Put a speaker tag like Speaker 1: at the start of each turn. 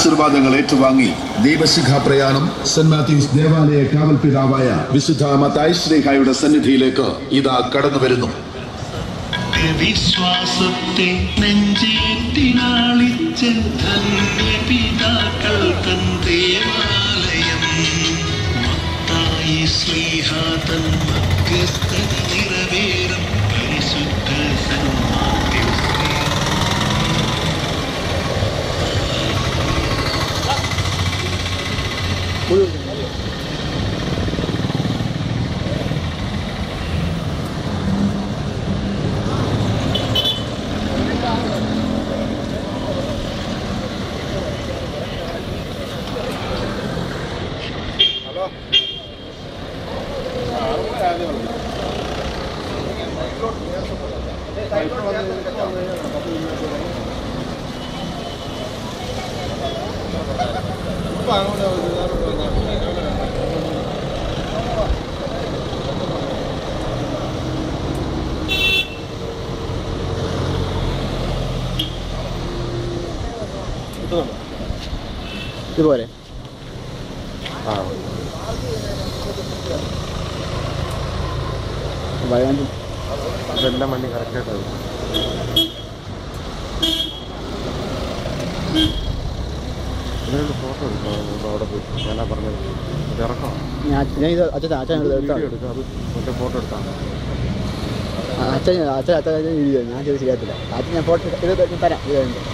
Speaker 1: ആശീർവാദങ്ങൾ ഏറ്റുവാങ്ങി ദീപശിഖ പ്രയാണം സെന്റ് മാത്യൂസ് ദേവാലയ കാവൽ പിതാവായ വിശുദ്ധ മത്തായി ശ്രീഹായുടെ സന്നിധിയിലേക്ക് ഇതാ കടന്നു വരുന്നു
Speaker 2: വിശ്വാസത്തെ നെഞ്ചേറ്റിനാളിച്ച ധന്യപിതാക്കൾ തൻ ദേവാലയം മത്തായി ശ്രീഹാതൻ മധ്യസ്ഥത നിറവേറും പരിശുദ്ധ സന്മാർഗ്ഗം
Speaker 3: ഇതുപോലെ വയനാട്ടിൽ
Speaker 4: ഇതെല്ലാം വണ്ടി കറക്റ്റായിട്ട് ഇതിനൊരു ഫോട്ടോ എടുക്കണം നമുക്ക് അവിടെ പോയി ഞാനാ പറഞ്ഞത് ഇത് ഇറക്കണം
Speaker 3: ഞാൻ ഞാൻ ഇത് അച്ഛൻ അച്ഛൻ
Speaker 4: വീഡിയോ
Speaker 3: എടുത്താണ്
Speaker 4: എടുക്കുക അത് മറ്റേ ഫോട്ടോ എടുത്താണ്
Speaker 3: അച്ഛൻ അച്ഛൻ അച്ഛൻ വീഡിയോ ഞാൻ ചെയ്ത് ശരിയാത്തില്ല അച്ഛൻ ഞാൻ ഫോട്ടോ ഇത് തരാം ഇത് കഴിഞ്ഞിട്ട്